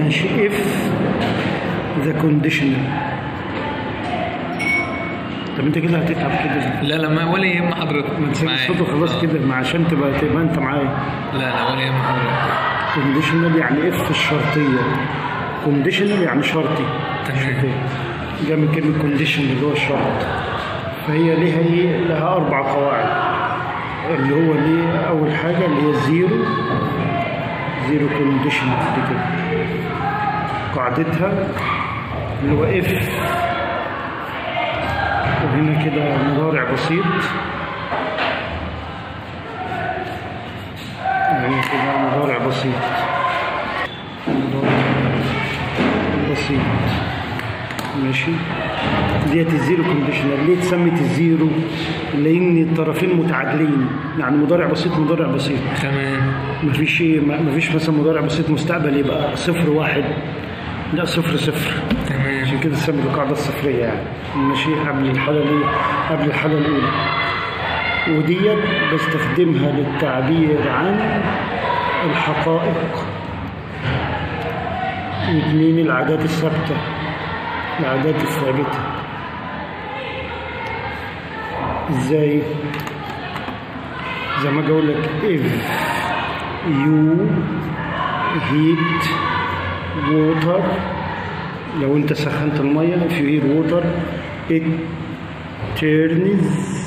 ماشي if the conditional طب انت كده هتتعب كده لا لا ما ولا يهم حضرتك ما تسيب معايا. الصوت خلاص آه. كده ما عشان تبقى تبقى انت معايا لا لا ولا يهم حضرتك كونديشنال يعني اف الشرطيه كونديشنال يعني شرطي تمام. شرطية. جاي من كلمه كونديشن اللي هو الشرط فهي ليها ايه لها اربع قواعد اللي هو ليه اول حاجه اللي هي الزيرو زيرو كونديشن دي كده قاعدتها اللي هو اف وهنا كده مضارع بسيط يعني كده مضارع بسيط مضارع بسيط ماشي ديت الزيرو كونديشنال ليه اتسمت الزيرو؟ لان الطرفين متعادلين يعني مضارع بسيط مضارع بسيط تمام مفيش ايه مفيش مثلا مضارع بسيط مستقبل يبقى صفر واحد لا صفر صفر تمام عشان كده اتسمت القاعده الصفريه يعني ماشي قبل الحاله الايه قبل الحاله الاولى وديت بستخدمها للتعبير عن الحقائق واثنين العادات الثابته العادات الثابته ازاي زي ما اجي اقول لك if you heat water لو انت سخنت الميه if you heat water it turns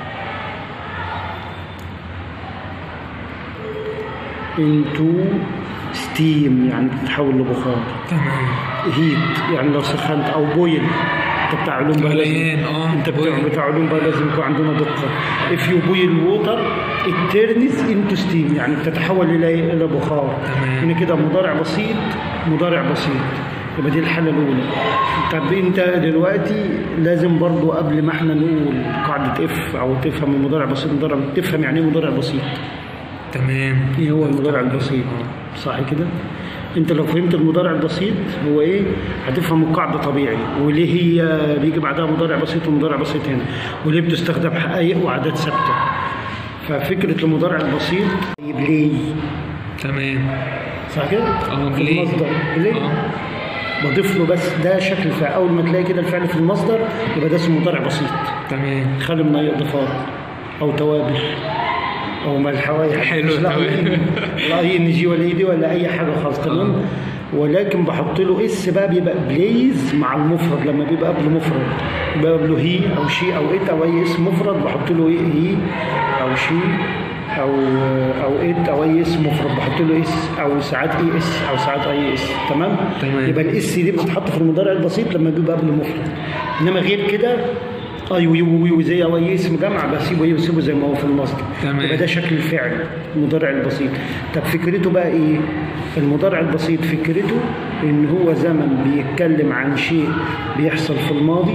into steam يعني بتتحول لبخار تمام هيت يعني لو سخنت او بويل انت بتاع علوم بقى لازم بويلين، اه، انت بتاع بويل. بتاع علوم بقى لازم يكون عندنا دقه if you boil water it turns into steam يعني بتتحول الى الى بخار تمام. هنا كده مضارع بسيط مضارع بسيط يبقى دي الحاله الاولى طب انت دلوقتي لازم برضو قبل ما احنا نقول قاعده اف او تفهم المضارع بسيط مضارع تفهم يعني ايه مضارع بسيط تمام ايه هو المضارع البسيط صح كده انت لو فهمت المضارع البسيط هو ايه هتفهم القاعده طبيعي وليه هي بيجي بعدها مضارع بسيط ومضارع بسيط هنا وليه بتستخدم حقائق وعادات ثابته ففكره المضارع البسيط بلاي تمام صح كده اه في بلاي المصدر بلاي اه بضيف له بس ده شكل فعل اول ما تلاقي كده الفعل في المصدر يبقى ده اسمه مضارع بسيط تمام خالي من اي اضافات او توابل او ملح او اي حاجه حلو، مش لا تمام. لا اي ان جي ولا اي دي ولا اي حاجه خالص تمام ولكن بحط له اس بقى بيبقى بليز مع المفرد لما بيبقى قبل مفرد يبقى قبله هي او شي او ات او اي اسم مفرد بحط له ايه هي او شي او او ات او اي اسم مفرد بحط له اس او ساعات اي اس او ساعات اي اس تمام تمام. يبقى الاس دي بتتحط في المضارع البسيط لما بيبقى قبل مفرد انما غير كده اي وي وي وي زي او اي اسم جمع بسيبه ايه وسيبه زي ما هو في المصدر تمام. يبقى ده شكل الفعل المضارع البسيط طب فكرته بقى ايه المضارع البسيط فكرته ان هو زمن بيتكلم عن شيء بيحصل في الماضي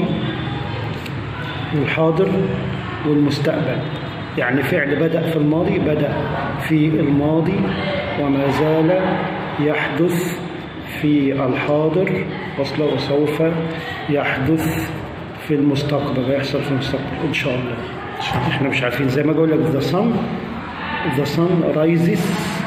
والحاضر والمستقبل يعني فعل بدأ في الماضي بدأ في الماضي وما زال يحدث في الحاضر وصل وسوف يحدث في المستقبل ويحصل في المستقبل إن شاء الله احنا مش عارفين زي ما بقول لك the sun the sun rises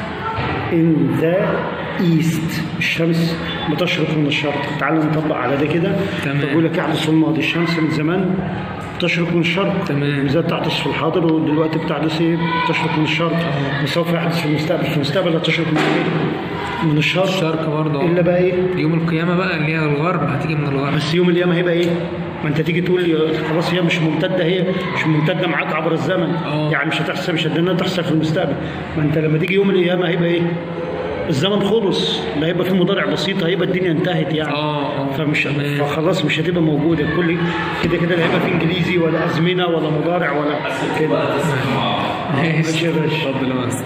in the east الشمس بتشرق من الشرق تعال نطبق على ده كده تمام. بقول لك يحدث في الماضي الشمس من زمان بتشرق من الشرق تمام. وإذا تحدث في الحاضر ودلوقتي بتحدث ايه بتشرق من الشرق وسوف يحدث في المستقبل في المستقبل هتشرق من ايه من الشرق الشرق برضه الا بقى ايه يوم القيامة بقى اللي هي الغرب هتيجي من الغرب بس يوم القيامه هيبقى ايه؟ ما انت تيجي تقول لي خلاص هي مش ممتده هي مش ممتده معاك عبر الزمن اه. يعني مش هتحصل مش هتدينا تحصل في المستقبل ما انت لما تيجي يوم القيامه هيبقى ايه؟ الزمن خلص لا هيبقى في مضارع بسيط هيبقى الدنيا انتهت يعني اه اه فمش تمام. فخلاص مش هتبقى موجوده كل كده كده لا هيبقى في انجليزي ولا ازمنه ولا مضارع ولا كده ماشي ماشي يا باشا. اتفضل يا مستر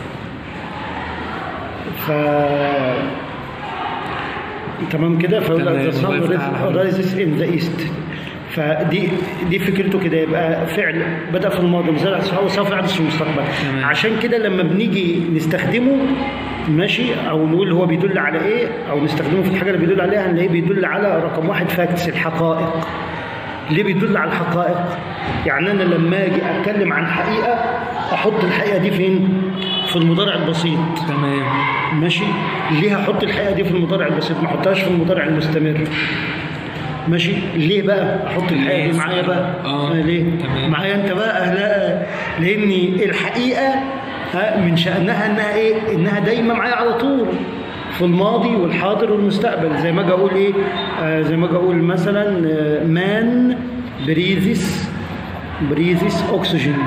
ف تمام كده فيقول تمام، لك the الله sun يفتح على حضرتك. rises in the east فدي دي فكرته كده يبقى فعل بدا في الماضي وزرع هو سوف يحدث في المستقبل تمام. عشان كده لما بنيجي نستخدمه ماشي او نقول هو بيدل على ايه او نستخدمه في الحاجه اللي بيدل عليها هنلاقيه بيدل على رقم واحد فاكتس الحقائق ليه بيدل على الحقائق يعني انا لما اجي اتكلم عن حقيقه احط الحقيقه دي فين في المضارع البسيط تمام ماشي ليه هحط الحقيقه دي في المضارع البسيط ما احطهاش في المضارع المستمر ماشي ليه بقى احط الحقيقه دي معايا بقى آه. ليه تمام. معايا انت بقى لا لان الحقيقه ها، من شانها انها ايه انها دايما معايا على طول في الماضي والحاضر والمستقبل زي ما اجي اقول ايه آه زي ما اجي اقول مثلا آه، مان بريزيس بريزيس اكسجين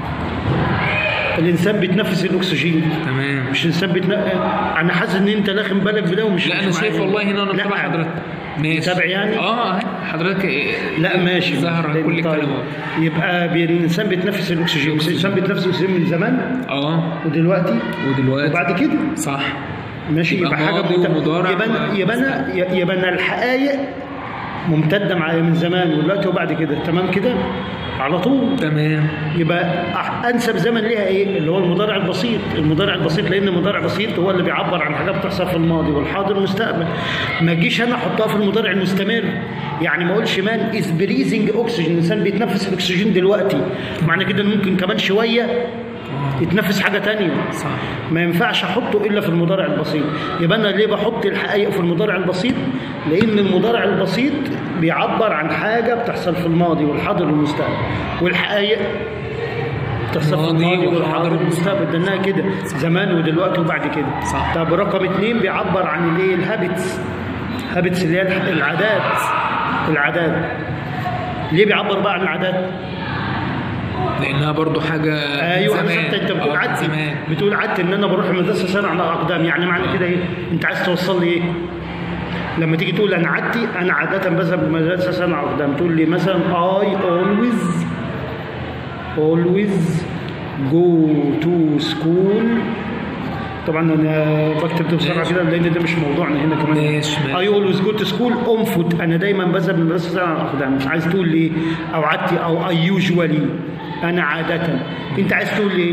الانسان بيتنفس الاكسجين تمام مش انسان بتنقى انا حاسس ان انت لاخم بالك بده ومش لا انا مش شايف معايا. والله هنا انا لا، متابع حضرتك ماشي متابع يعني؟ اه حضرتك إيه؟ لا ماشي ظهر كل طيب. الكلام أهو. يبقى بي- الانسان بيتنفس الاكسجين الانسان بيتنفس الاكسجين من زمان اه ودلوقتي ودلوقتي وبعد كده صح ماشي يبقى يبقى حاجه ماضي ممت- ومضارع يبقى أنا- يبقى انا يبقى انا الحقائق ممتده معايا من زمان ودلوقتي وبعد كده تمام كده على طول تمام يبقى أح- انسب زمن ليها ايه اللي هو المضارع البسيط المضارع البسيط لان المضارع البسيط هو اللي بيعبر عن حاجات بتحصل في الماضي والحاضر والمستقبل ما اجيش انا احطها في المضارع المستمر يعني ما اقولش مان از بريزنج اوكسجين الانسان بيتنفس الاكسجين دلوقتي معنى كده إن ممكن كمان شويه يتنفس حاجه تانية صح ما ينفعش احطه الا في المضارع البسيط يبقى انا ليه بحط الحقائق في المضارع البسيط لان المضارع البسيط بيعبر عن حاجه بتحصل في الماضي والحاضر والمستقبل والحقائق بتحصل في الماضي الماضي والحاضر والحاضر والمستقبل ده انها كده زمان ودلوقتي وبعد كده صح. طب رقم اتنين بيعبر عن الايه الهابتس هابتس اللي هي الح- العادات العادات ليه بيعبر بقى عن العادات لانها برضو حاجه من ايوه زمان. بالظبط انت بتقول آه، من عدت زمان بتقول عدت ان انا بروح المدرسه سنه على اقدام يعني معنى كده ايه انت عايز توصل لي ايه لما تيجي تقول انا عدتي انا عاده بذهب المدرسه سنه على اقدام تقول لي مثلا اي اولويز اولويز جو تو سكول طبعا انا بكتب ده بسرعه ماشي. كده لان ده مش موضوعنا هنا كمان ماشي، ماشي. اي اولويز جو تو سكول اون فوت انا دايما بذهب المدرسه سنه على اقدام عايز تقول لي او عدتي او اي يوجوالي انا عاده انت عايز تقول لي ايه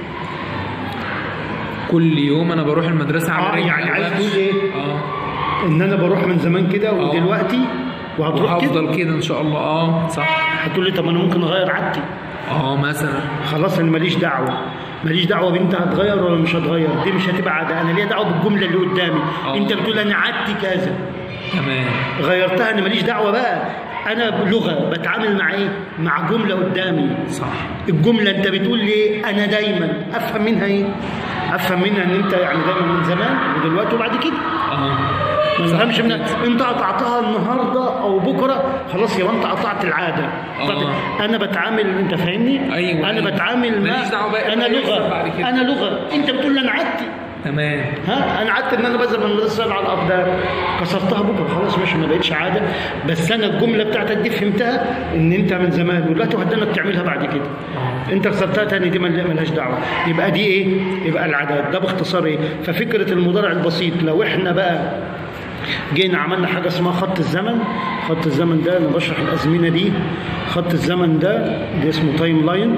كل يوم انا بروح المدرسه على اه رجلي يعني عايز وبمشي. تقول ايه اه ان انا بروح من زمان كده ودلوقتي وهتروح كده وهفضل كده ان شاء الله اه صح هتقول لي طب انا ممكن اغير عادتي اه مثلا خلاص انا ماليش دعوه ماليش دعوه بانت هتغير ولا مش هتغير دي مش هتبقى عاده انا ليا دعوه بالجمله اللي قدامي آه. انت بتقول انا عادتي كذا تمام غيرتها انا ماليش دعوه بقى انا لغه بتعامل مع ايه مع جمله قدامي صح الجمله انت بتقول لي إيه؟ انا دايما افهم منها ايه افهم منها ان انت يعني دايما من زمان ودلوقتي وبعد كده اه ما صح نفهمش منها كده. انت قطعتها النهارده او بكره خلاص يبقى انت قطعت العاده آه. طب انا بتعامل انت فاهمني أيوة، انا أيوة. بتعامل ماليش دعوة بقى انا إيه اللي هيحصل بعد لغه كده. انا لغه انت بتقول لي انا عدتي تمام ها انا عدت ان انا بذهب من المدرسه على الاقدام كسرتها بكره خلاص ماشي ما بقتش عاده بس انا الجمله بتاعتك دي فهمتها ان انت من زمان ودلوقتي وهدانك تعملها بعد كده اه انت كسرتها تاني دي مل- ملهاش دعوه يبقى دي ايه يبقى العادات ده باختصار ايه ففكره المضارع البسيط لو احنا بقى جينا عملنا حاجه اسمها خط الزمن خط الزمن ده انا بشرح الازمنه دي خط الزمن ده ده اسمه تايم لاين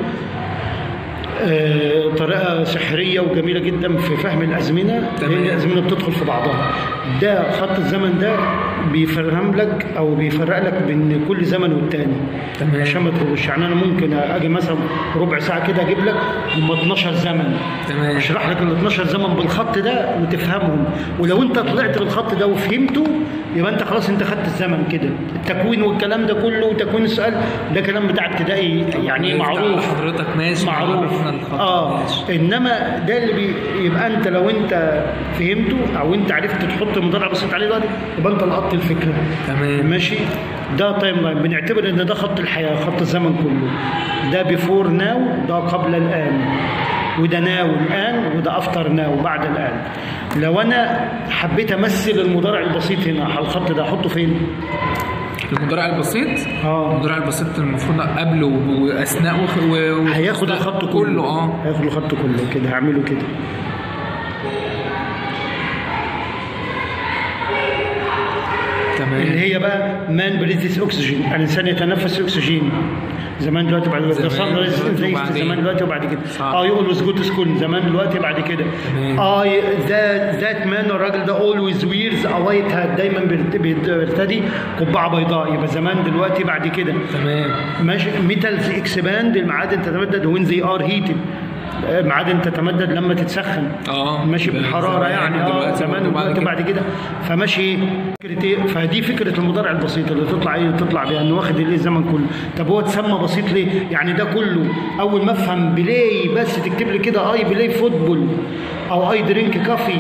آه، طريقه سحريه وجميله جدا في فهم الازمنه تمام. لان الازمنه بتدخل في بعضها ده خط الزمن ده بيفهم لك او بيفرق لك بين كل زمن والتاني تمام. عشان ما تقولش يعني انا ممكن اجي مثلا ربع ساعه كده اجيب لك هم 12 زمن تمام اشرح لك ال 12 زمن بالخط ده وتفهمهم ولو انت طلعت بالخط ده وفهمته يبقى انت خلاص انت خدت الزمن كده التكوين والكلام ده كله وتكوين السؤال ده كلام بتاع ابتدائي يعني يفتح معروف حضرتك ماشي معروف عرفنا الخط اه ماشي. انما ده اللي بي يبقى انت لو انت فهمته او انت عرفت تحط مضارع بسيط عليه دلوقتي يبقى انت لقطت الفكره تمام ماشي ده تايم لاين بنعتبر ان ده خط الحياه خط الزمن كله ده بيفور ناو ده قبل الان وده ناو الان وده افتر ناو بعد الان لو انا حبيت امثل المضارع البسيط هنا على الخط ده احطه فين؟ المضارع البسيط اه المضارع البسيط المفروض قبله واثناء وخ- و... و... هياخد الخط كله كله اه هياخد الخط كله كده هعمله كده اللي تمام هي بقى مان بريتس اوكسجين الانسان يتنفس اكسجين زمان دلوقتي بعد كده زمان دلوقتي زي وبعدين. زمان دلوقتي وبعد كده صح. اه اولويز جو تو سكول زمان دلوقتي بعد كده تمام. اه ذات ذات مان الراجل ده اولويز ويرز ا وايت هات دايما بيرت- بيرت- بيرتدي قبعه بيضاء يبقى زمان دلوقتي بعد كده تمام ماشي ميتالز اكسباند المعادن تتمدد وين زي ار هيتد آه، معادن تتمدد لما تتسخن اه ماشي ده بالحراره زمان يعني اه ودلوقتي زمان برضه بعد ودلوقتي كده. بعد كده فماشي فكره ايه فدي فكره المضارع البسيط اللي تطلع ايه تطلع بيها انه واخد الايه الزمن كله طب هو اتسمى بسيط ليه يعني ده كله اول ما افهم بلاي بس تكتب لي كده اي بلاي فوتبول او اي درينك كافي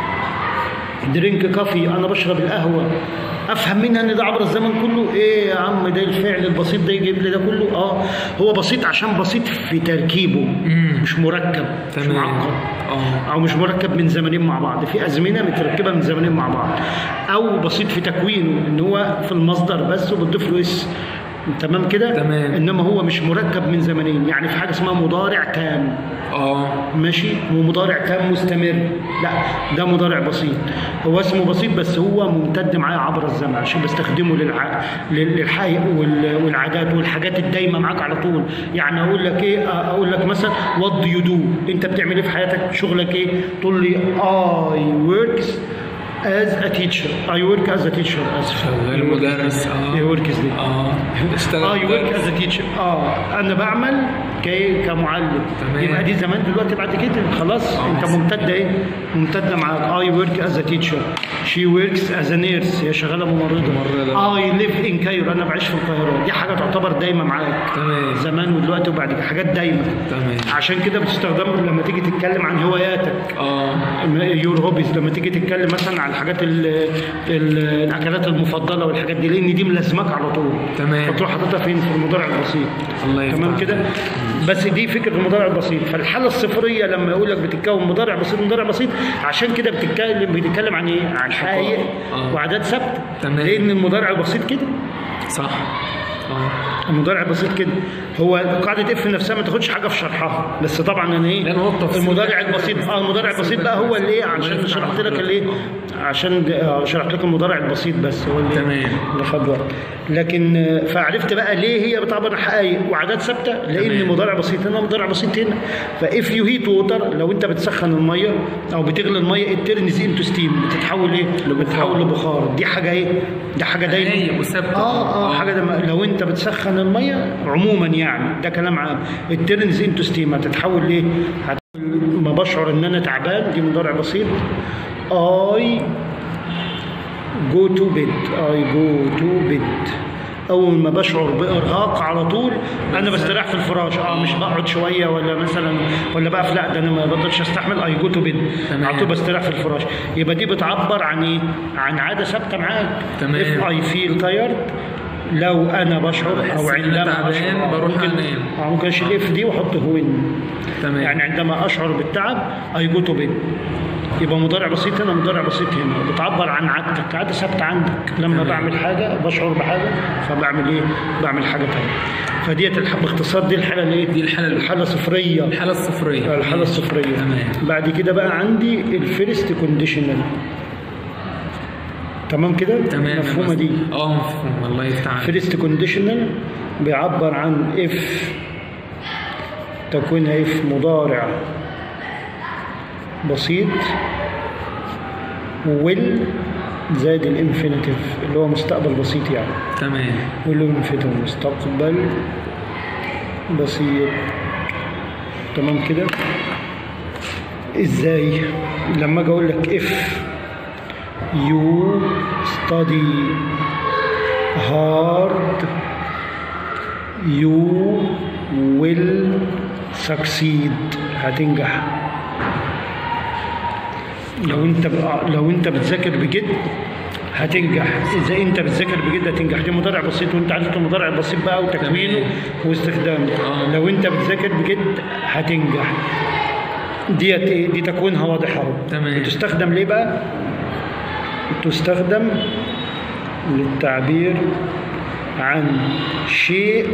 درينك كافي انا بشرب القهوه افهم منها ان ده عبر الزمن كله ايه يا عم ده الفعل البسيط ده يجيب لي ده كله اه هو بسيط عشان بسيط في تركيبه مش مركب مش تمام معقد اه او مش مركب من زمنين مع بعض في ازمنه متركبه من زمنين مع بعض او بسيط في تكوينه ان هو في المصدر بس وبتضيف له اس تمام كده تمام. انما هو مش مركب من زمنين يعني في حاجه اسمها مضارع تام اه ماشي ومضارع تام مستمر لا ده مضارع بسيط هو اسمه بسيط بس هو ممتد معايا عبر الزمن عشان بستخدمه للع... لل- للحقائق وال... والعادات والحاجات الدايمه معاك على طول يعني اقول لك ايه اقول لك مثلا وات دو يو دو انت بتعمل ايه في حياتك شغلك ايه تقول لي اي وركس از ا تيتشر اي ورك از ا تيتشر شغال مدرس اه ايه وركس دي اه اشتغل اه يو ورك مدرس. از تيتشر اه انا بعمل كي كمعلم تمام. يبقى دي زمان دلوقتي بعد كده خلاص آه، انت بس. ممتده ايه ممتده معاك اي ورك از تيتشر شي وركس از نيرس هي شغاله ممرضه ممرضة. اي ليف ان كايرو انا بعيش في القاهره دي حاجه تعتبر دايمه معاك تمام زمان ودلوقتي وبعد كده حاجات دايمه تمام عشان كده بتستخدم لما تيجي تتكلم عن هواياتك اه يور هوبيز لما تيجي تتكلم مثلا عن الحاجات ال ال الاكلات المفضله والحاجات دي لان دي ملازمك على طول تمام. فتروح حاططها فين في المضارع البسيط الله يفتح تمام كده بس دي فكره المضارع البسيط فالحاله الصفريه لما يقول لك بتتكون مضارع بسيط مضارع بسيط عشان كده بتتكلم بتتكلم عن ايه عن حقائق آه. وعادات ثابته تمام. لان المضارع البسيط كده صح اه المضارع البسيط كده هو قاعده اف نفسها ما تاخدش حاجه في شرحها بس طبعا انا ايه لأن هو التفصيل المضارع ده- البسيط اه المضارع البسيط بقى هو اللي ايه عشان شرحت لك الايه عشان آه، شرحت لك المضارع البسيط بس هو اللي تمام. اللي خد وقت لكن آه، فعرفت بقى ليه هي بتعبر عن حقائق وعادات ثابته لان تمام. مضارع بسيط هنا مضارع بسيط هنا فاف يو هيت ووتر لو انت بتسخن الميه او بتغلي الميه الترنز انتو ستيم بتتحول ايه؟ بتتحول لبخار دي حاجه ايه؟ دي حاجه دايما حقيقي وثابتة. اه اه آه. حاجه دم... لو انت بتسخن الميه عموما يعني ده كلام عام الترنز انتو ستيم هتتحول ليه؟ هت... ما بشعر ان انا تعبان دي مضارع بسيط اي جو تو بيد اي جو تو بيد اول ما بشعر بارهاق على طول انا بستريح في الفراش اه مش بقعد شويه ولا مثلا ولا بقى لا ده انا ما بقدرش استحمل اي جو تو بيد تمام. على طول بستريح في الفراش يبقى دي بتعبر عن ايه عن عاده ثابته معاك تمام. if I feel tired لو انا بشعر بحس او إن أنا عندما تعبان اشعر آه، بروح ممكن أنام. آه، ممكن اشيل اف دي واحط هوين تمام يعني عندما اشعر بالتعب اي جو تو بيد يبقى مضارع بسيط هنا مضارع بسيط هنا بتعبر عن عادتك عاده ثابته عندك لما تمام. بعمل حاجه بشعر بحاجه فبعمل ايه بعمل حاجه ثانيه فديت الح- باختصار دي الحاله الايه دي الحالة ال- الحاله صفريه الحالة الصفرية الحاله الصفريه تمام بعد كده بقى عندي الفيرست كونديشنال تمام كده تمام مفهومه دي اه مفهوم الله يفتح عليك فيرست كونديشنال بيعبر عن اف تكوينها اف مضارع بسيط ويل زائد الانفينيتيف اللي هو مستقبل بسيط يعني تمام ويل انفينيتيف مستقبل بسيط تمام كده ازاي لما اجي اقول لك اف يو ستادي hard you will succeed هتنجح لو انت ب- لو انت بتذاكر بجد هتنجح اذا انت بتذاكر بجد هتنجح دي مضارع بسيط وانت عرفت المضارع البسيط بقى وتكوينه تمام. واستخدامه آه. لو انت بتذاكر بجد هتنجح ديت ايه دي تكوينها واضح اهو تمام. بتستخدم ليه بقى تستخدم للتعبير عن شيء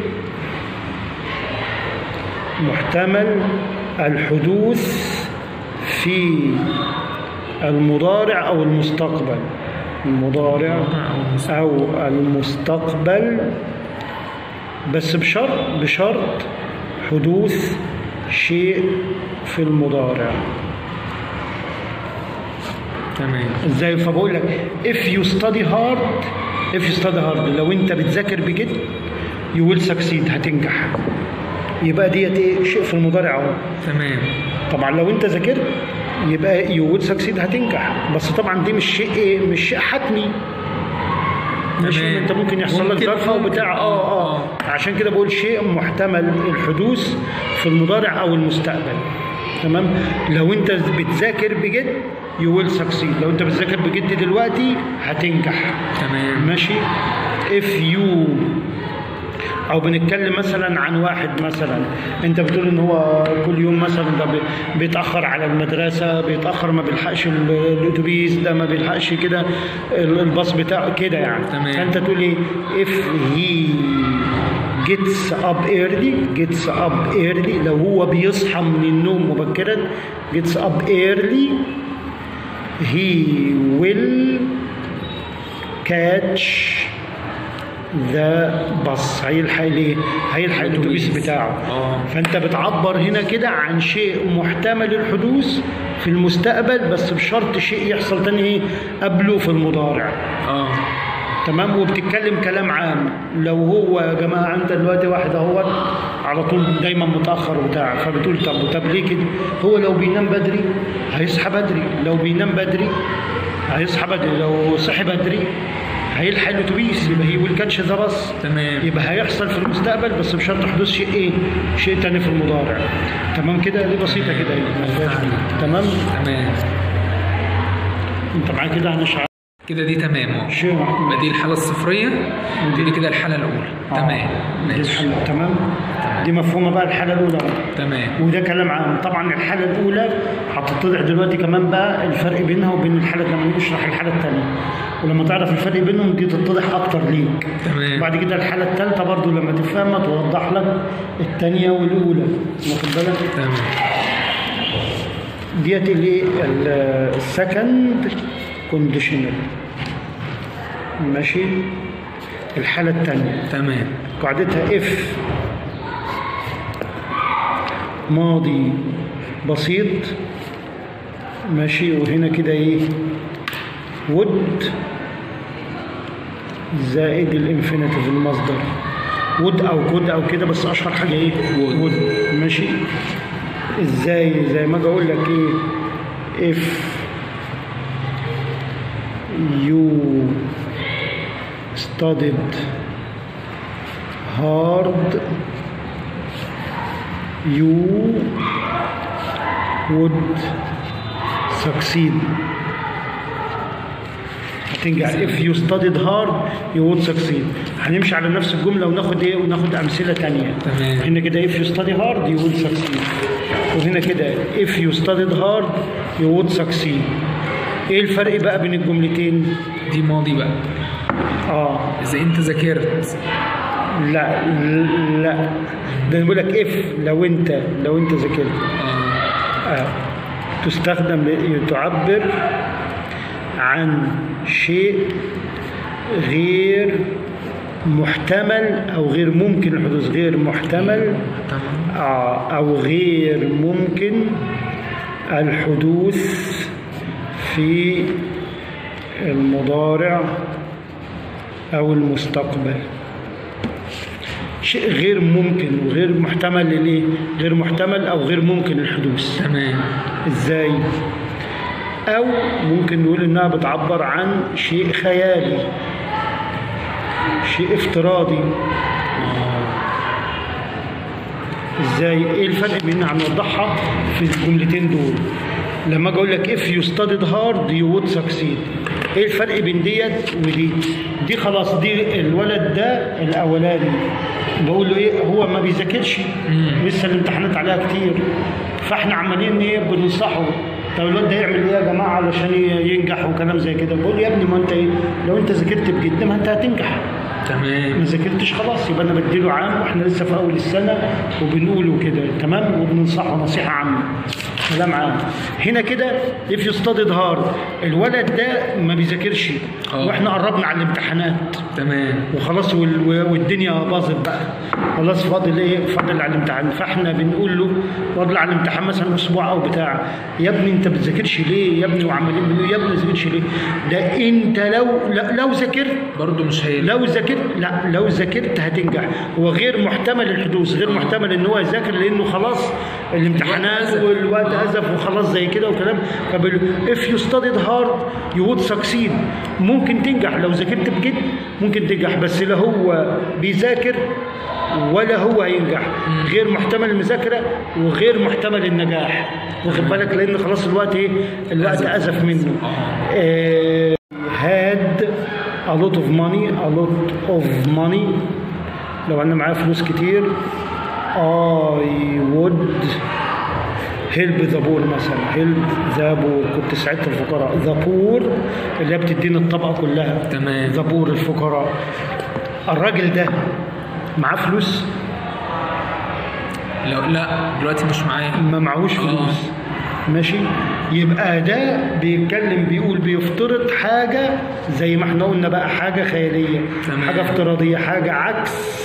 محتمل الحدوث في المضارع او المستقبل المضارع او المستقبل بس بشرط بشرط حدوث شيء في المضارع تمام ازاي فبقول لك if you study hard if you study hard لو انت بتذاكر بجد you will succeed هتنجح يبقى ديت ايه شيء في المضارع اهو تمام طبعا لو انت ذاكرت يبقى يو ويل سكسيد هتنجح بس طبعا دي مش شيء ايه مش شيء حتمي ماشي تمام. انت ممكن يحصل لك ممكن- ظرف او ممكن. بتاع اه اه آه. عشان كده بقول شيء محتمل الحدوث في المضارع او المستقبل تمام لو انت بتذاكر بجد يو ويل سكسيد لو انت بتذاكر بجد دلوقتي هتنجح تمام ماشي if you او بنتكلم مثلا عن واحد مثلا انت بتقول ان هو كل يوم مثلا ده بي- بيتاخر على المدرسه بيتاخر ما بيلحقش ال- الاتوبيس ده ما بيلحقش كده ال- الباص بتاعه كده يعني تمام. فانت تقول ايه if he gets up early gets up early لو هو بيصحى من النوم مبكرا gets up early he will catch ذا بص هيلحق ليه؟ هيلحق الاتوبيس بتاعه آه. فانت بتعبر هنا كده عن شيء محتمل الحدوث في المستقبل بس بشرط شيء يحصل تاني ايه قبله في المضارع اه تمام وبتتكلم كلام عام لو هو يا جماعه انت دلوقتي واحد اهوت على طول دايما متاخر وبتاع فبتقول طب طب ليه كده؟ هو لو بينام بدري هيصحى بدري لو بينام بدري هيصحى بدري لو صحي بدري هيلحق الاتوبيس يبقى هي ويل كاتش ذا باص تمام يبقى هيحصل في المستقبل بس بشرط حدوث شيء ايه؟ شيء تاني في المضارع. تمام كده دي بسيطه كده يعني ما فيهاش دي. تمام؟ تمام انت معايا كده هنشرح كده دي تمام اهو شيء يبقى دي الحالة الصفرية ودي كده الحالة الأولى تمام دي ماشي الحالة تمام؟ دي مفهومه بقى الحاله الاولى بقى. تمام وده كلام عام طبعا الحاله الاولى هتتضح دلوقتي كمان بقى الفرق بينها وبين الحاله لما نشرح الحاله الثانيه ولما تعرف الفرق بينهم دي تتضح اكتر ليك تمام بعد كده الحاله الثالثه برضو لما تفهمها توضح لك الثانيه والاولى واخد بالك تمام ديت اللي السكند كونديشنال ماشي الحاله الثانيه تمام قاعدتها اف ماضي بسيط ماشي وهنا كده ايه would زائد الانفينيتيف المصدر would او could او كده بس اشهر حاجه ايه would. would ماشي ازاي زي ما اجي اقول لك ايه if you studied hard you would succeed هتنجح if you studied hard you would succeed هنمشي على نفس الجملة وناخد ايه وناخد أمثلة تانية تمام. هنا كده if you study hard you will succeed وهنا كده if you studied hard you would succeed ايه الفرق بقى بين الجملتين؟ دي ماضي بقى اه إذا أنت ذاكرت لا لا ده بيقول لك اف لو انت لو انت ذاكرت اه آه. تستخدم ل- تعبر عن شيء غير محتمل او غير ممكن الحدوث غير محتمل تمام آه، او غير ممكن الحدوث في المضارع او المستقبل شيء غير ممكن وغير محتمل للايه غير محتمل او غير ممكن الحدوث تمام ازاي او ممكن نقول انها بتعبر عن شيء خيالي شيء افتراضي ازاي ايه الفرق بيننا هنوضحها في الجملتين دول لما اجي اقول لك if you studied hard you would succeed ايه الفرق بين ديت ودي دي خلاص دي الولد ده الاولاني بقول له ايه هو ما بيذاكرش لسه الامتحانات عليها كتير فاحنا عمالين ايه بننصحه طب الواد ده يعمل ايه يا جماعه علشان ينجح وكلام زي كده بقول له يا ابني ما انت ايه لو انت ذاكرت بجد ما انت هتنجح ما تمام ذاكرتش خلاص يبقى انا بديله عام واحنا لسه في اول السنه وبنقوله كده تمام وبننصحه نصيحه عامه كلام عام هنا كده if you studied hard الولد ده ما بيذاكرش آه. واحنا قربنا على الامتحانات تمام وخلاص وال- والدنيا باظت بقى خلاص فاضل ايه فاضل على الامتحان فاحنا بنقول له فاضل على الامتحان مثلا اسبوع او بتاع يا ابني انت بتذاكرش ليه يا ابني وعمالين بيقولوا يا ابني ما بتذاكرش ليه ده انت لو لا- لو ذاكرت برضه مش هي لو ذاكرت لا لو ذاكرت هتنجح هو غير محتمل الحدوث غير محتمل ان هو يذاكر لانه خلاص الامتحانات أزف. والوقت ازف وخلاص زي كده وكلام فبال if you studied hard you would succeed ممكن تنجح لو ذاكرت بجد ممكن تنجح بس لا هو بيذاكر ولا هو هينجح غير محتمل المذاكره وغير محتمل النجاح واخد بالك لان خلاص الوقت ايه الوقت أزف. ازف منه آه. آه، had a lot of money a lot of money لو انا معايا فلوس كتير I would help the poor مثلا help the poor كنت ساعدت الفقراء the poor اللي هي بتديني الطبقة كلها تمام. the poor الفقراء الراجل ده معاه فلوس لو لا دلوقتي مش معايا ما معهوش فلوس ماشي يبقى ده بيتكلم بيقول بيفترض حاجة زي ما احنا قلنا بقى حاجة خيالية تمام. حاجة افتراضية حاجة عكس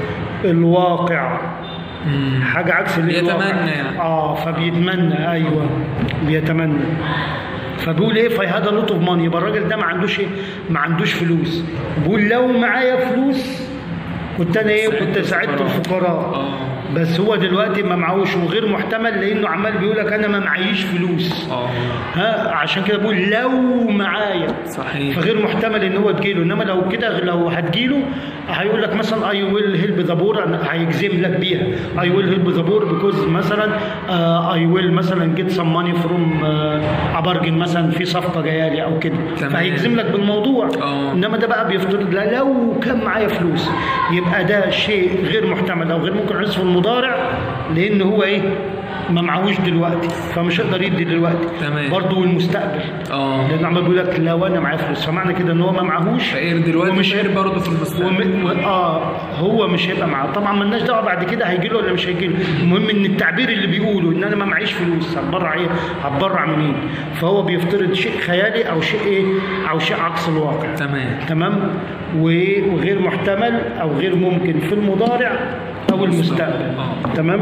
الواقع مم. حاجة عكس اللي بيتمنى الواقع. يعني. اه فبيتمنى ايوه بيتمنى فبيقول ايه في هذا لوت اوف ماني يبقى الراجل ده ما عندوش ايه ما عندوش فلوس بيقول لو معايا فلوس كنت انا ايه كنت ساعدت الفقراء اه بس هو دلوقتي ما معهوش وغير محتمل لانه عمال بيقول لك انا ما معيش فلوس اه ها عشان كده بقول لو معايا صحيح فغير محتمل ان هو تجيله انما لو كده لو هتجيله هيقول لك مثلا اي ويل هيلب ذا بور هيجزم لك بيها اي ويل هيلب ذا بور بيكوز مثلا اي ويل مثلا جيت سم ماني فروم ابرجن مثلا في صفقه جايه لي او كده تمام. فهيجزم لك بالموضوع آه. انما ده بقى بيفترض لا لو كان معايا فلوس يبقى ده شيء غير محتمل او غير ممكن يحدث في المضارع لان هو ايه ما معهوش دلوقتي فمش هيقدر يدي دلوقتي تمام. برضه والمستقبل اه لان عمال بيقول لك لو انا معايا فلوس فمعنى كده ان هو ما معهوش فقير دلوقتي ومش- فقير برضه في المستقبل وم... و... اه هو مش هيبقى معاه طبعا مالناش دعوه بعد كده هيجي له ولا مش هيجي له المهم ان التعبير اللي بيقوله ان انا ما معيش فلوس هتبرع ايه هتبرع منين فهو بيفترض شيء خيالي او شيء ايه او شيء عكس الواقع تمام تمام و- وغير محتمل او غير ممكن في المضارع او المستقبل آه. تمام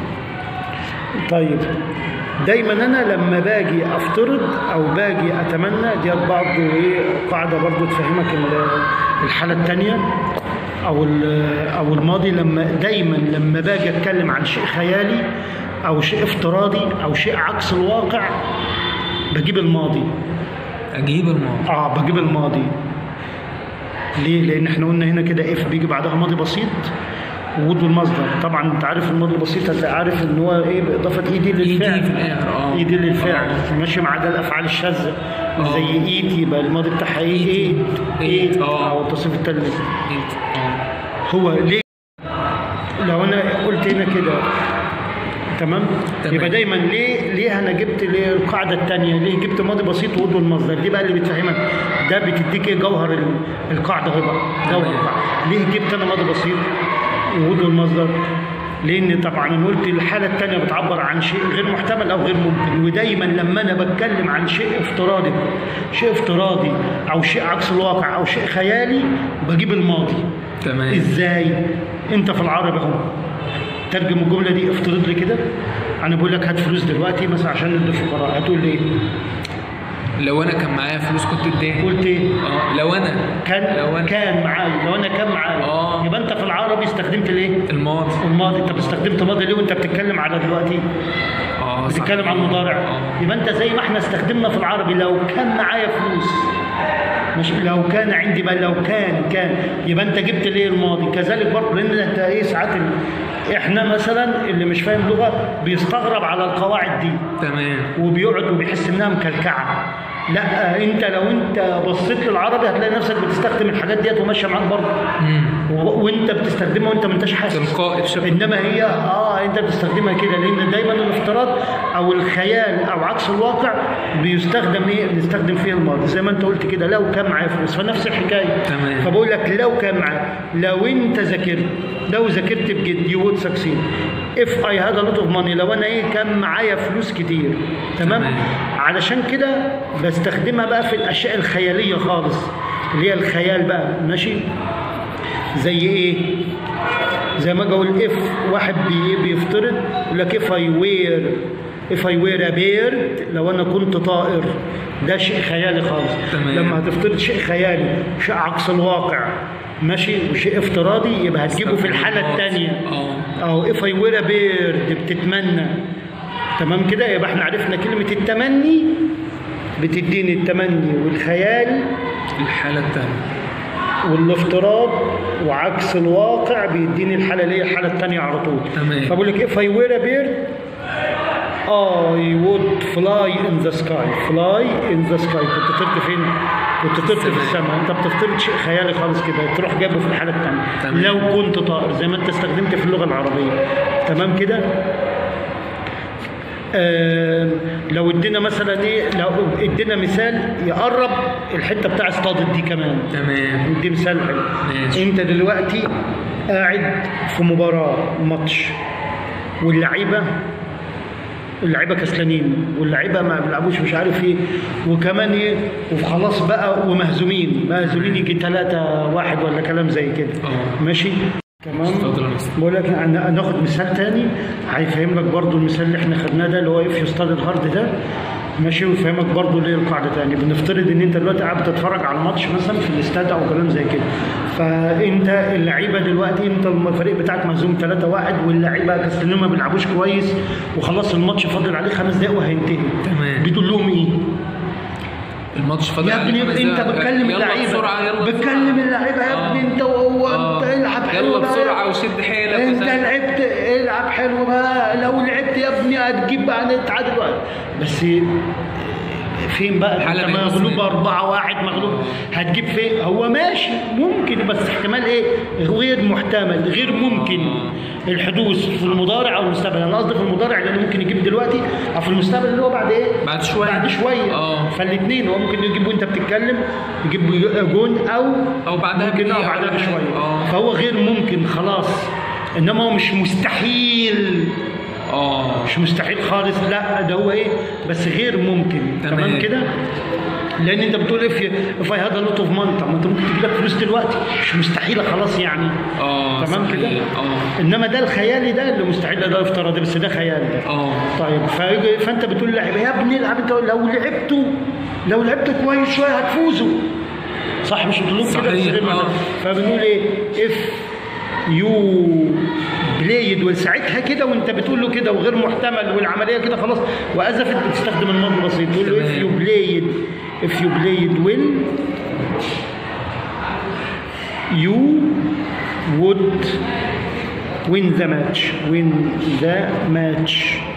طيب دايما انا لما باجي افترض او باجي اتمنى دي برضه ايه قاعده برضه تفهمك ال- الحاله الثانيه او ال- او الماضي لما دايما لما باجي اتكلم عن شيء خيالي او شيء افتراضي او شيء عكس الواقع بجيب الماضي اجيب الماضي اه بجيب الماضي ليه؟ لأن احنا قلنا هنا كده اف بيجي بعدها ماضي بسيط وجود المصدر طبعا انت عارف الماضي البسيط هتبقى عارف ان هو ايه باضافه ايدي ايدي للفعل في الاخر اه ايدي للفعل آه. ماشي مع ده الافعال الشاذه آه. زي ايت يبقى الماضي بتاعها ايه ايت إيت، ايت آه. او التصريف التالت إيدي. اه هو ليه لو انا قلت هنا كده تمام تمام. يبقى دايما ليه ليه انا جبت ليه القاعده الثانيه ليه جبت ماضي بسيط وقود المصدر دي بقى اللي بتفهمك ده بتديك ايه جوهر ال- القاعده هو بقى جوهر تمام. القاعده ليه جبت انا ماضي بسيط وقود المصدر لان طبعا انا قلت الحاله الثانيه بتعبر عن شيء غير محتمل او غير ممكن ودايما لما انا بتكلم عن شيء افتراضي شيء افتراضي او شيء عكس الواقع او شيء خيالي بجيب الماضي تمام ازاي انت في العربي اهو ترجم الجمله دي افترض لي كده انا بقول لك هات فلوس دلوقتي مثلا عشان ندي الفقراء هتقول لي ايه لو انا كان معايا فلوس كنت اديها قلت ايه اه لو انا كان لو انا كان معايا لو انا كان معايا آه. يبقى انت في العربي استخدمت الايه الماضي الماضي انت استخدمت ماضي ليه وانت بتتكلم على دلوقتي اه صح. بتتكلم عن المضارع اه يبقى انت زي ما احنا استخدمنا في العربي لو كان معايا فلوس مش لو كان عندي بقى لو كان كان يبقى انت جبت ليه الماضي كذلك برضه لان انت ايه ساعات ال- احنا مثلا اللي مش فاهم لغه بيستغرب على القواعد دي تمام وبيقعد وبيحس انها مكلكعه لا انت لو انت بصيت للعربي هتلاقي نفسك بتستخدم الحاجات ديت وماشيه معاك برضه مم. و- وانت بتستخدمها وانت ما انتش حاسس تلقائي بشكل انما هي اه انت بتستخدمها كده لان دايما الافتراض او الخيال او عكس الواقع بيستخدم ايه بنستخدم فيه الماضي زي ما انت قلت كده لو كان معايا فلوس فنفس الحكايه تمام. فبقول لك لو كان معايا لو انت ذاكرت لو ذاكرت بجد يو وود سكسيد اف اي هاد لوت اوف ماني لو انا ايه كان معايا فلوس كتير تمام تمام. علشان كده بستخدمها بقى في الاشياء الخياليه خالص اللي هي الخيال بقى ماشي زي ايه زي ما اقول اف واحد بي بيفترض يقول لك اف اي وير اف اي وير ا بيرد لو انا كنت طائر ده شيء خيالي خالص تمام. لما هتفترض شيء خيالي شيء عكس الواقع ماشي وشيء افتراضي يبقى هتجيبه في الحاله الثانيه اه او اف اي وير ا بيرد بتتمنى تمام كده يبقى احنا عرفنا كلمه التمني بتديني التمني والخيال الحالة الثانية والافتراض وعكس الواقع بيديني الحاله اللي هي الحاله الثانيه على طول تمام. فبقول لك if I were a bird I would fly in the sky fly in the sky كنت طرت فين؟ كنت طرت في السماء. السماء انت بتفترض شيء خيالي خالص كده تروح جايبه في الحاله الثانيه تمام. لو كنت طائر زي ما انت استخدمت في اللغه العربيه تمام كده آم، لو ادينا مثلا ايه لو ادينا مثال يقرب الحته بتاع اصطادت دي كمان تمام ندي مثال حلو ماشي. انت دلوقتي قاعد في مباراه ماتش واللعيبه اللعيبه كسلانين واللعيبه ما بيلعبوش مش عارف ايه وكمان ايه وخلاص بقى ومهزومين مهزومين يجي ثلاثة واحد ولا كلام زي كده اه. ماشي تمام اتفضل يا مستر. بقول لك أنا- ناخد مثال تاني هيفهم لك برضو المثال اللي احنا خدناه ده اللي هو اف يستاد الهارد ده ماشي ويفهمك برضو ليه القاعده تاني بنفترض ان انت دلوقتي قاعد بتتفرج على الماتش مثلا في الاستاد او كلام زي كده فانت اللعيبه دلوقتي انت الفريق بتاعك مهزوم 3 1 واللعيبه كسلانين ما بيلعبوش كويس وخلاص الماتش فاضل عليه خمس دقايق وهينتهي تمام. بتقول لهم ايه؟ الماتش فاضل يا عليه ابني خمس انت دقايق. بتكلم يلا اللعيبه بسرعة يلا بتكلم اللعيبه يا آه. ابني انت وهو آه. انت العب حلو يلا بقى. بسرعة وشد حيلك انت وسهل. لعبت العب حلو بقى لو لعبت يا ابني هتجيب بقى نتعادل بقى بس فين بقى الحالة انت بيبص مغلوب من- أربعة واحد مغلوب هتجيب فين هو ماشي ممكن بس احتمال ايه غير محتمل غير ممكن آه. الحدوث في المضارع او المستقبل انا قصدي في المضارع لانه ممكن يجيب دلوقتي او في المستقبل اللي هو بعد ايه بعد شوية. بعد شويه آه. فالاثنين هو ممكن يجيب وانت بتتكلم يجيب جون او أو بعدها ممكن بدقيقة اه بعدها ولا حاجة. بشويه آه. فهو غير ممكن خلاص انما هو مش مستحيل اه مش مستحيل خالص لا ده هو ايه بس غير ممكن تمام. تمام كده لان انت بتقول اف اف اي هذا لوت اوف ماني طب ما انت ممكن تجيب لك فلوس دلوقتي مش مستحيله خلاص يعني اه تمام صحيح. كده اه انما ده الخيالي ده اللي مستحيل ده افتراضي بس ده خيالي ده اه طيب فيجي- فانت بتقول للعيبه يا ابني العب انت لو لعبتوا لو لعبت كويس شويه هتفوزوا صح مش بتقول لهم كده صحيح، بس غير ما- آه. فبنقول ايه اف يو بلايد وساعتها كده وانت بتقول له كده وغير محتمل والعمليه كده خلاص وازفت بتستخدم الماضي البسيط تقول له اف تمام. يو بلايد اف يو بلايد ويل يو would win the match win the match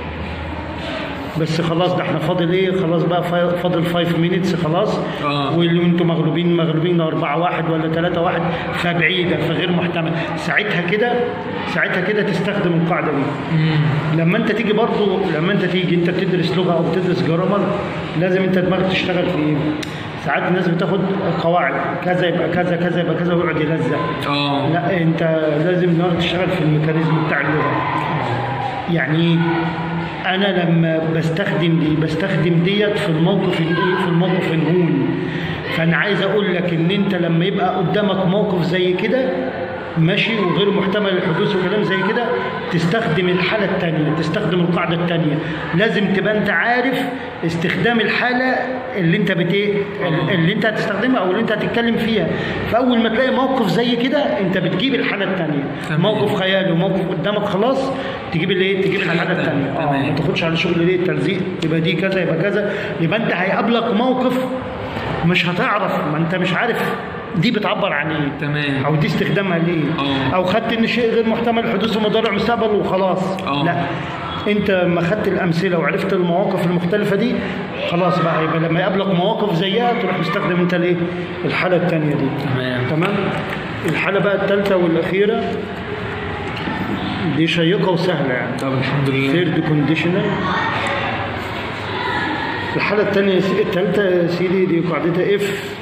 بس خلاص ده احنا فاضل ايه خلاص بقى فا- فاضل 5 مينتس خلاص آه. واللي انتوا مغلوبين مغلوبين 4 1 ولا 3 1 فبعيده فغير محتمل ساعتها كده ساعتها كده تستخدم القاعده دي لما انت تيجي برضو لما انت تيجي انت بتدرس لغه او بتدرس جرامر لازم انت دماغك تشتغل في ايه ساعات الناس بتاخد قواعد كذا يبقى كذا كذا يبقى كذا ويقعد يلزق اه لا انت لازم دماغك تشتغل في الميكانيزم بتاع اللغه يعني ايه انا لما بستخدم دي بستخدم ديت في الموقف الايه في الموقف الهون فانا عايز اقول لك ان انت لما يبقى قدامك موقف زي كده ماشي وغير محتمل الحدوث وكلام زي كده تستخدم الحالة التانية تستخدم القاعدة التانية لازم تبقى انت عارف استخدام الحالة اللي انت بت اللي انت هتستخدمها او اللي انت هتتكلم فيها فاول ما تلاقي موقف زي كده انت بتجيب الحالة التانية تمام. موقف خيالي وموقف قدامك خلاص تجيب الايه تجيب الحالة التانية اه تمام. ما تاخدش على شغل ليه التلزيق يبقى دي كذا يبقى كذا يبقى انت هيقابلك موقف مش هتعرف ما انت مش عارف دي بتعبر عن ايه تمام. او دي استخدامها ليه اه. او خدت ان شيء غير محتمل حدوثه مضارع مستقبل وخلاص اه. لا انت لما خدت الامثله وعرفت المواقف المختلفه دي خلاص بقى يبقى لما يقابلك مواقف زيها تروح مستخدم انت الايه الحاله الثانيه دي تمام تمام الحاله بقى الثالثه والاخيره دي شيقه وسهله يعني طب الحمد لله ثيرد كونديشنال الحالة الثانية الثالثة يا سيدي دي قاعدتها اف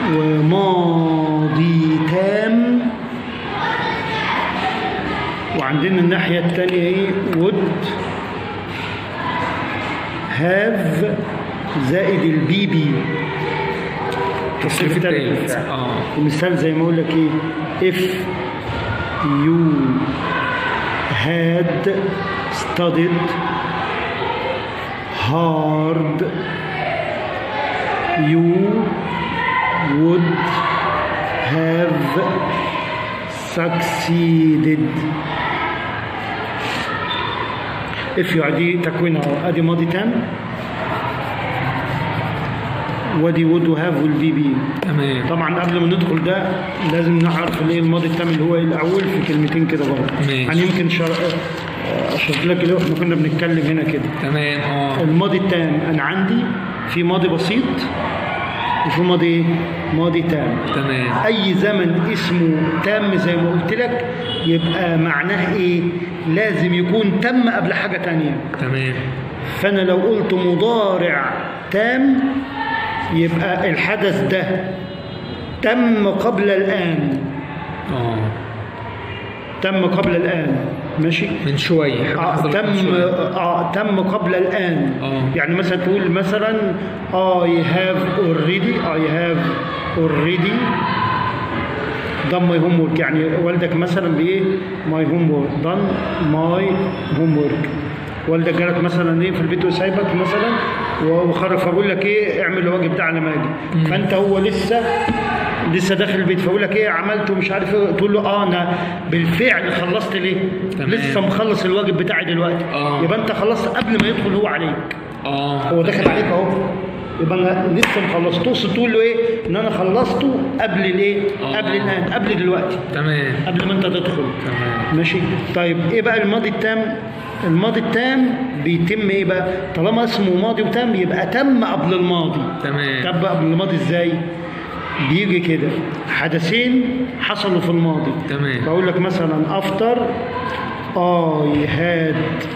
وماضي تام وعندنا الناحية الثانية ايه would have زائد البي بي التصريف الثالث الثالث بالفعل. اه المثال زي ما اقول لك ايه if you had studied hard you would have succeeded if you ادي تكوينها أهو. ادي ماضي تام ودي would وهاف والبي بي تمام طبعا قبل ما ندخل ده لازم نعرف الايه الماضي التام اللي هو ايه الاول في كلمتين كده برضه ماشي. يعني يمكن شر... اشرت لك اللي احنا كنا بنتكلم هنا كده تمام اه الماضي التام انا عندي في ماضي بسيط وفي ماضي ايه؟ ماضي تام تمام اي زمن اسمه تام زي ما قلت لك يبقى معناه ايه لازم يكون تم قبل حاجه تانية تمام فانا لو قلت مضارع تام يبقى الحدث ده تم قبل الان اه تم قبل الان ماشي من شويه حاجة آه حصلت من تم شوية. آه تم قبل الان آه. يعني مثلا تقول مثلا I have already I have already done my homework يعني والدك مثلا بايه my homework done my homework والدك جالك مثلا ايه في البيت وسايبك مثلا وخرج فبقول لك ايه اعمل الواجب ده على ما اجي فانت هو لسه لسه داخل البيت فاقول لك ايه عملت ومش عارف ايه تقول له اه انا بالفعل خلصت ليه تمام. لسه مخلص الواجب بتاعي دلوقتي آه. يبقى انت خلصت قبل ما يدخل هو عليك اه هو داخل عليك اهو يبقى انا لسه مخلص تقصد تقول له ايه ان انا خلصته قبل الايه آه. قبل الان قبل دلوقتي تمام قبل ما انت تدخل تمام ماشي طيب ايه بقى الماضي التام الماضي التام بيتم ايه بقى طالما اسمه ماضي وتام يبقى تم قبل الماضي تمام تم قبل الماضي ازاي بيجي كده حدثين حصلوا في الماضي تمام. بقول لك مثلا افتر I had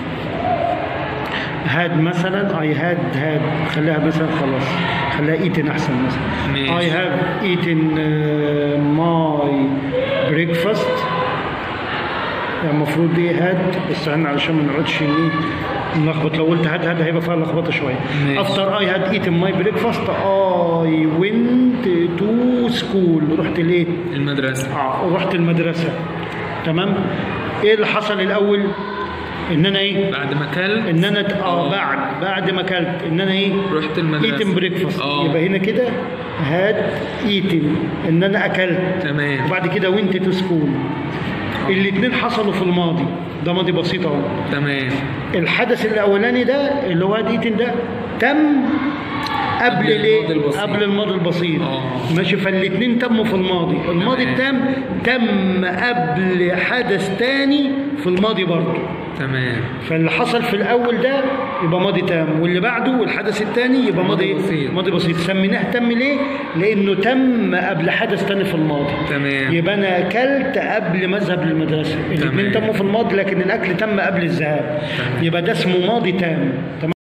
had مثلا I had had خليها مثلا خلاص خليها eaten احسن مثلا ماشي. I have eaten uh, my breakfast يعني المفروض دي هاد بس احنا علشان ما نقعدش ايه نلخبط لو قلت هاد هاد هيبقى فيها لخبطه شويه ماشي. افتر اي هاد ايتن ماي بريكفاست اي ونت تو سكول رحت ليه؟ المدرسه اه رحت المدرسه تمام ايه اللي حصل الاول؟ ان انا ايه؟ بعد ما كلت ان انا ت- اه بعد بعد ما اكلت ان انا ايه؟ رحت المدرسه ايتن بريكفاست اه يبقى هنا كده هاد ايتن ان انا اكلت تمام وبعد كده وانت تو سكول الاثنين حصلوا في الماضي ده ماضي بسيط اهو تمام الحدث الاولاني ده اللي هو ديتن ده تم قبل قبل الايه الماضي البسيط. قبل الماضي البسيط آه. ماشي فالاثنين تموا في الماضي الماضي تمام. التام تم قبل حدث تاني في الماضي برضه تمام فاللي حصل في الاول ده يبقى ماضي تام واللي بعده والحدث الثاني يبقى ماضي ماضي بسيط. ماضي بسيط سميناه تم ليه لانه تم قبل حدث تاني في الماضي تمام يبقى انا اكلت قبل ما اذهب للمدرسه الاثنين تمام. تموا في الماضي لكن الاكل تم قبل الذهاب تمام. يبقى ده اسمه ماضي تام تمام